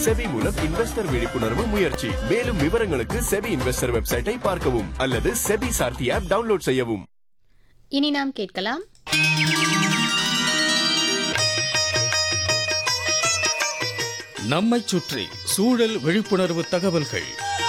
SEBI மூலம் investor விழிப்புணர்வு முயற்சி மேலும் விவரங்களுக்கு செபி இன்வெஸ்டர் வெப்சைட்டை பார்க்கவும் அல்லது செபி சார்த்தி ஆப் டவுன்லோட் செய்யவும் இனி நாம் கேட்கலாம் நம்மைச் சுற்றி சூழல் விழிப்புணர்வு தகவல்கள்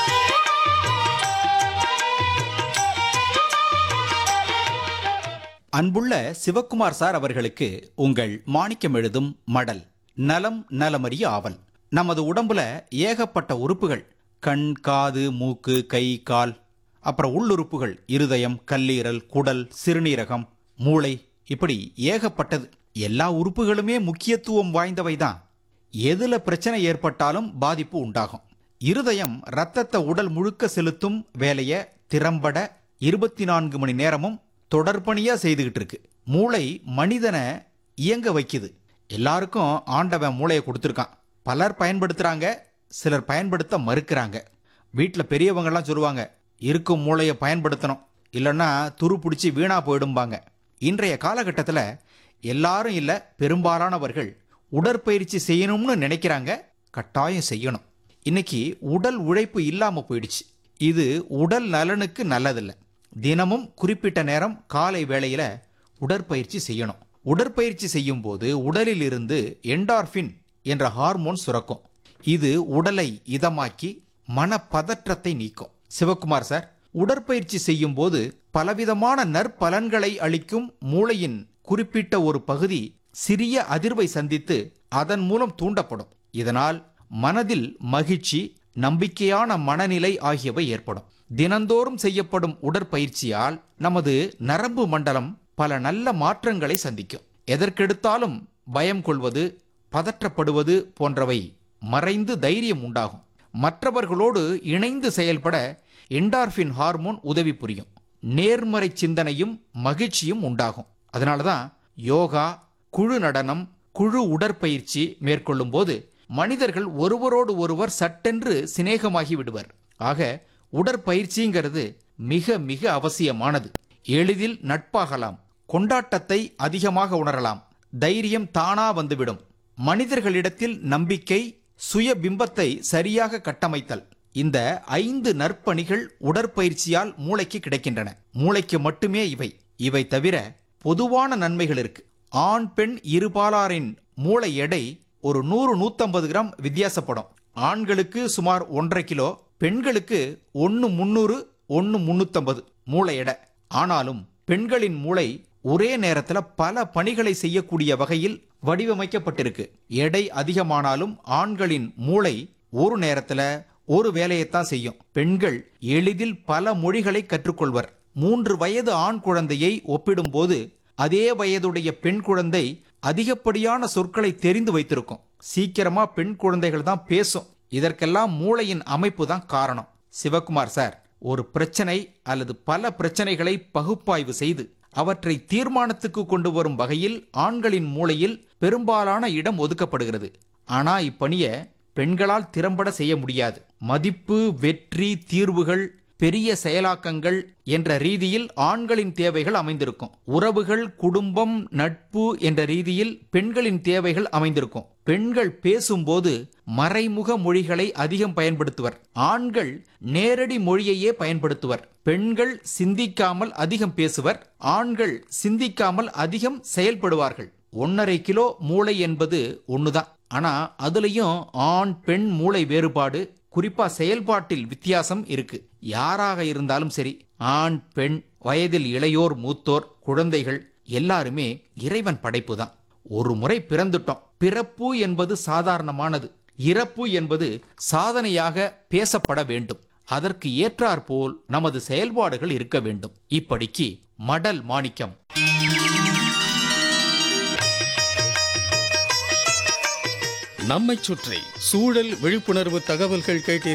அன்புள்ள சிவக்குமார் சார் அவர்களுக்கு உங்கள் மாணிக்கம் எழுதும் மடல் நலம் நலமறிய ஆவல் நமது உடம்புல ஏகப்பட்ட உறுப்புகள் கண் காது மூக்கு கை கால் அப்புறம் உள்ளுறுப்புகள் இருதயம் கல்லீரல் குடல் சிறுநீரகம் மூளை இப்படி ஏகப்பட்டது எல்லா உறுப்புகளுமே முக்கியத்துவம் வாய்ந்தவை தான் எதுல பிரச்சனை ஏற்பட்டாலும் பாதிப்பு உண்டாகும் இருதயம் ரத்தத்தை உடல் முழுக்க செலுத்தும் வேலையை திறம்பட இருபத்தி நான்கு மணி நேரமும் தொடர்பணியா செய்துகிட்டு இருக்கு மூளை மனிதனை இயங்க வைக்குது எல்லாருக்கும் ஆண்டவன் மூளையை கொடுத்துருக்கான் பலர் பயன்படுத்துறாங்க சிலர் பயன்படுத்த மறுக்கிறாங்க வீட்டில் பெரியவங்கெல்லாம் சொல்லுவாங்க இருக்கும் மூளையை பயன்படுத்தணும் இல்லைன்னா துரு பிடிச்சி வீணா போயிடும்பாங்க இன்றைய காலகட்டத்தில் எல்லாரும் இல்லை பெரும்பாலானவர்கள் உடற்பயிற்சி செய்யணும்னு நினைக்கிறாங்க கட்டாயம் செய்யணும் இன்னைக்கு உடல் உழைப்பு இல்லாம போயிடுச்சு இது உடல் நலனுக்கு நல்லதில்லை தினமும் குறிப்பிட்ட நேரம் காலை வேளையில உடற்பயிற்சி செய்யணும் உடற்பயிற்சி செய்யும் போது உடலில் இருந்து என்டார்பின் என்ற ஹார்மோன் சுரக்கும் இது உடலை இதமாக்கி மனப்பதற்றத்தை நீக்கும் சிவக்குமார் சார் உடற்பயிற்சி செய்யும் போது பலவிதமான நற்பலன்களை அளிக்கும் மூளையின் குறிப்பிட்ட ஒரு பகுதி சிறிய அதிர்வை சந்தித்து அதன் மூலம் தூண்டப்படும் இதனால் மனதில் மகிழ்ச்சி நம்பிக்கையான மனநிலை ஆகியவை ஏற்படும் தினந்தோறும் செய்யப்படும் உடற்பயிற்சியால் நமது நரம்பு மண்டலம் பல நல்ல மாற்றங்களை சந்திக்கும் எதற்கெடுத்தாலும் பயம் கொள்வது பதற்றப்படுவது போன்றவை மறைந்து தைரியம் உண்டாகும் மற்றவர்களோடு இணைந்து செயல்பட என்டார்பின் ஹார்மோன் உதவி புரியும் நேர்மறை சிந்தனையும் மகிழ்ச்சியும் உண்டாகும் அதனால தான் யோகா குழு நடனம் குழு உடற்பயிற்சி மேற்கொள்ளும் போது மனிதர்கள் ஒருவரோடு ஒருவர் சட்டென்று சிநேகமாகி விடுவர் ஆக உடற்பயிற்சிங்கிறது மிக மிக அவசியமானது எளிதில் நட்பாகலாம் கொண்டாட்டத்தை அதிகமாக உணரலாம் தைரியம் தானா வந்துவிடும் மனிதர்களிடத்தில் நம்பிக்கை சுய பிம்பத்தை சரியாக கட்டமைத்தல் இந்த ஐந்து நற்பணிகள் உடற்பயிற்சியால் மூளைக்கு கிடைக்கின்றன மூளைக்கு மட்டுமே இவை இவை தவிர பொதுவான நன்மைகள் இருக்கு ஆண் பெண் இருபாலாரின் மூளை எடை ஒரு நூறு நூத்தம்பது கிராம் வித்தியாசப்படும் ஆண்களுக்கு சுமார் ஒன்றரை கிலோ பெண்களுக்கு ஒன்னு முன்னூறு ஒன்னு முன்னூத்தம்பது மூளை எடை ஆனாலும் பெண்களின் மூளை ஒரே நேரத்துல பல பணிகளை செய்யக்கூடிய வகையில் வடிவமைக்கப்பட்டிருக்கு எடை அதிகமானாலும் ஆண்களின் மூளை ஒரு நேரத்துல ஒரு வேலையைத்தான் செய்யும் பெண்கள் எளிதில் பல மொழிகளை கற்றுக்கொள்வர் மூன்று வயது ஆண் குழந்தையை ஒப்பிடும்போது அதே வயதுடைய பெண் குழந்தை அதிகப்படியான சொற்களை தெரிந்து வைத்திருக்கும் சீக்கிரமா பெண் குழந்தைகள் தான் பேசும் இதற்கெல்லாம் மூளையின் அமைப்பு தான் காரணம் சிவகுமார் சார் ஒரு பிரச்சனை அல்லது பல பிரச்சனைகளை பகுப்பாய்வு செய்து அவற்றை தீர்மானத்துக்கு கொண்டு வரும் வகையில் ஆண்களின் மூளையில் பெரும்பாலான இடம் ஒதுக்கப்படுகிறது ஆனா இப்பணிய பெண்களால் திறம்பட செய்ய முடியாது மதிப்பு வெற்றி தீர்வுகள் பெரிய செயலாக்கங்கள் என்ற ரீதியில் ஆண்களின் தேவைகள் அமைந்திருக்கும் உறவுகள் குடும்பம் நட்பு என்ற ரீதியில் பெண்களின் தேவைகள் அமைந்திருக்கும் பெண்கள் பேசும்போது மறைமுக மொழிகளை அதிகம் பயன்படுத்துவர் ஆண்கள் நேரடி மொழியையே பயன்படுத்துவர் பெண்கள் சிந்திக்காமல் அதிகம் பேசுவர் ஆண்கள் சிந்திக்காமல் அதிகம் செயல்படுவார்கள் ஒன்னரை கிலோ மூளை என்பது ஒண்ணுதான் ஆனா அதுலயும் ஆண் பெண் மூளை வேறுபாடு குறிப்பா செயல்பாட்டில் வித்தியாசம் இருக்கு யாராக இருந்தாலும் சரி ஆண் பெண் வயதில் இளையோர் மூத்தோர் குழந்தைகள் எல்லாருமே இறைவன் படைப்பு தான் ஒரு முறை பிறந்துட்டோம் பிறப்பு என்பது சாதாரணமானது இறப்பு என்பது சாதனையாக பேசப்பட வேண்டும் அதற்கு ஏற்றாற்போல் நமது செயல்பாடுகள் இருக்க வேண்டும் இப்படிக்கு மடல் மாணிக்கம் நம்மைச் சுற்றி சூழல் விழிப்புணர்வு தகவல்கள் கேட்டீர்கள்